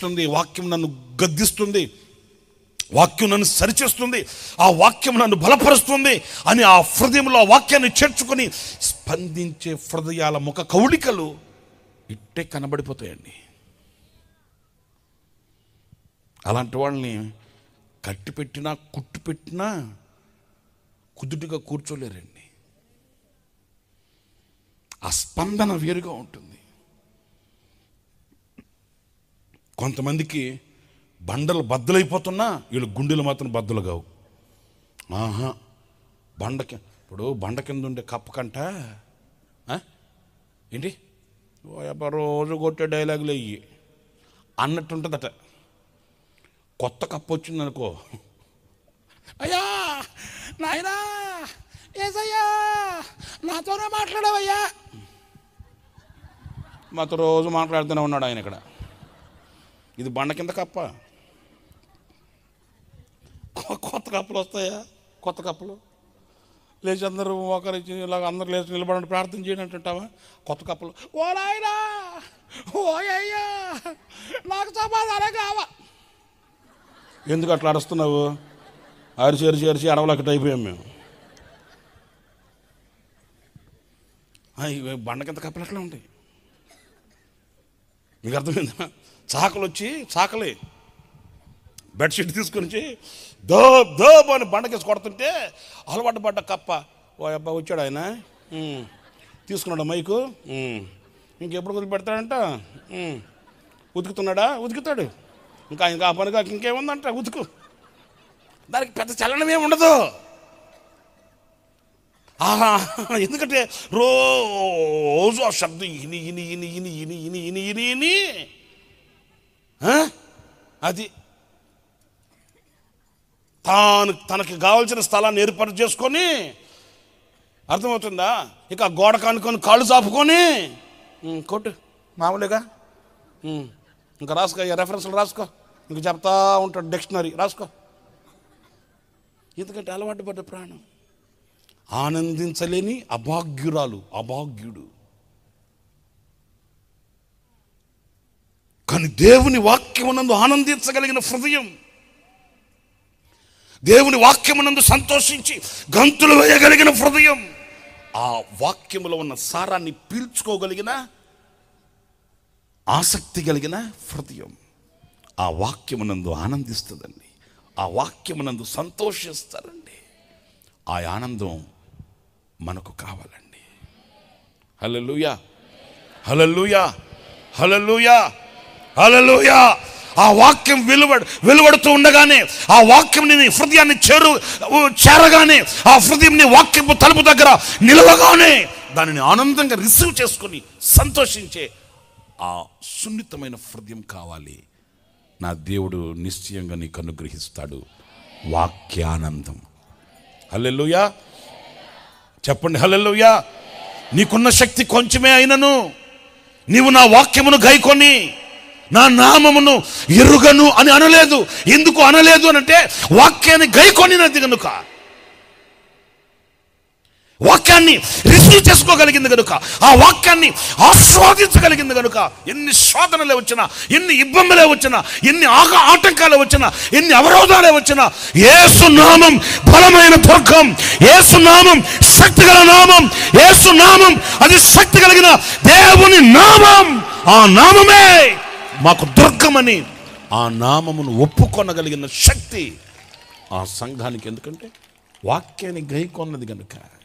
తిడుతుంది వాక్యం నన్ను గద్దిస్తుంది వాక్యం నన్ను సరిచేస్తుంది ఆ వాక్యం నన్ను బలపరుస్తుంది అని ఆ హృదయంలో ఆ వాక్యాన్ని చేర్చుకొని స్పందించే హృదయాల ముఖ కౌళికలు ఇట్టే కనబడిపోతాయండి అలాంటి వాళ్ళని కట్టి పెట్టినా కుట్టు పెట్టినా కుదుటిగా కూర్చోలేరండి ఆ స్పందన వేరుగా ఉంటుంది కొంతమందికి బండలు బద్దలైపోతున్నా వీళ్ళు గుండెలు మాత్రం బద్దలు కావు ఆహా బండ కి- ఇప్పుడు బండ కింద ఉండే కప్ప కంట ఆ? ఏంటి ఓ యబ్బా రోజు కొట్టే డైలాగులు అయ్యి అన్నట్టు ఉంటుందట కొత్త కప్ప వచ్చింది అనుకో అయ్యా నాయనా ఏసయ్యా నాతోనే మాట్లాడవయ్యా మాతో రోజు మాట్లాడుతూనే ఉన్నాడు ఆయన ఇక్కడ ఇది బండ కింద కప్ప కొ- కొత్త కప్పలు వస్తాయా కొత్త కప్పలు లేచి అందరూ ఒకరించి ఇలాగ అందరూ లేచి నిలబడి ప్రార్థన చేయడం అంటుంటావా కొత్త కప్పలు ఓ నాయనా ఓ అయ్యా నాకు సమాధానం కావా ఎందుకు అట్లా అరుస్తున్నావు అరిచి అరిచి అరిచి అడవలక్కట అయిపోయాం మేము ఆ, ఇవి బండ కింద కప్పలు ఎట్లా ఉంటాయి మీకు అర్థమైందా చాకలు వచ్చి చాకలే బెడ్షీట్ తీసుకొని వచ్చి దోబ్ దోబ్ అని బండకేసి కొడుతుంటే అలవాటు పడ్డ కప్ప ఓ అబ్బా వచ్చాడు ఆయన ఉమ్. తీసుకున్నాడు మైకు ఉమ్. ఇంకెప్పుడు వదిలి పెడతాడంట ఉమ్. ఉతుకుతున్నాడా ఉతుకుతాడు ఇంకా ఇంకా ఆ పనిగా ఇంకేముందంట ఉతుకు దానికి పెద్ద చలనం ఏమి ఉండదు ఆహా ఎందుకంటే రోజు ఆ శబ్దం ఇని ఇని ఇని ఇని ఇని ఇని ఇని ఇని ఇని ఆ? అది తాను తనకి కావాల్సిన స్థలాన్ని ఏర్పాటు చేసుకొని అర్థమవుతుందా ఇక ఆ గోడ కానుకొని కాళ్ళు చాపుకొని ఉమ్, కొట్టు మామూలుగా ఉమ్, ఇంకా రాసుకో ఈ రెఫరెన్స్లు రాసుకో ఇంకా చెప్తా ఉంటాడు డిక్షనరీ రాసుకో ఎందుకంటే అలవాటు పడ్డ ప్రాణం ఆనందించలేని అభాగ్యురాలు అభాగ్యుడు కానీ దేవుని వాక్యమునందు ఆనందించగలిగిన హృదయం దేవుని వాక్యమునందు సంతోషించి గంతులు వేయగలిగిన హృదయం ఆ వాక్యములో ఉన్న సారాన్ని పీల్చుకోగలిగిన ఆసక్తి కలిగిన హృదయం ఆ వాక్యమునందు ఆనందిస్తుందండి ఆ వాక్యమునందు సంతోషిస్తారండి ఆ ఆనందం మనకు కావాలండి హల్లెలూయా హల్లెలూయా హల్లెలూయా హల్లెలూయా ఆ వాక్యం వెలువడు వెలువడుతూ ఉండగానే ఆ వాక్యం నీ హృదయాన్ని చేరు చేరగానే ఆ హృదయం నీ వాక్యపు తలుపు దగ్గర నిలవగానే దానిని ఆనందంగా రిసీవ్ చేసుకొని సంతోషించే ఆ సున్నితమైన హృదయం కావాలి నా దేవుడు నిశ్చయంగా నీకు అనుగ్రహిస్తాడు వాక్యానందం హల్లెలూయా చెప్పండి హల్లెలూయా నీకున్న శక్తి కొంచెమే అయినను నీవు నా వాక్యమును గైకొని నా నామమును ఎరుగను అని అనలేదు ఎందుకు అనలేదు అని అంటే వాక్యాన్ని గైకొనినది కనుక వాక్యాన్ని రిసీవ్ చేసుకోగలిగింది కనుక ఆ వాక్యాన్ని ఆస్వాదించగలిగింది కనుక ఎన్ని శోధనలే వచ్చినా ఎన్ని ఇబ్బందులే వచ్చినా ఎన్ని ఆగ ఆటంకాలే వచ్చినా ఎన్ని అవరోధాలే వచ్చినా ఏసు నామం బలమైన దుర్గం ఏసు నామం శక్తి గల నామం ఏసు నామం అది శక్తి కలిగిన దేవుని నామం ఆ నామమే మాకు దుర్గమని ఆ నామమును ఒప్పుకొనగలిగిన శక్తి ఆ సంఘానికి ఎందుకంటే వాక్యాన్ని గైకొన్నది కనుక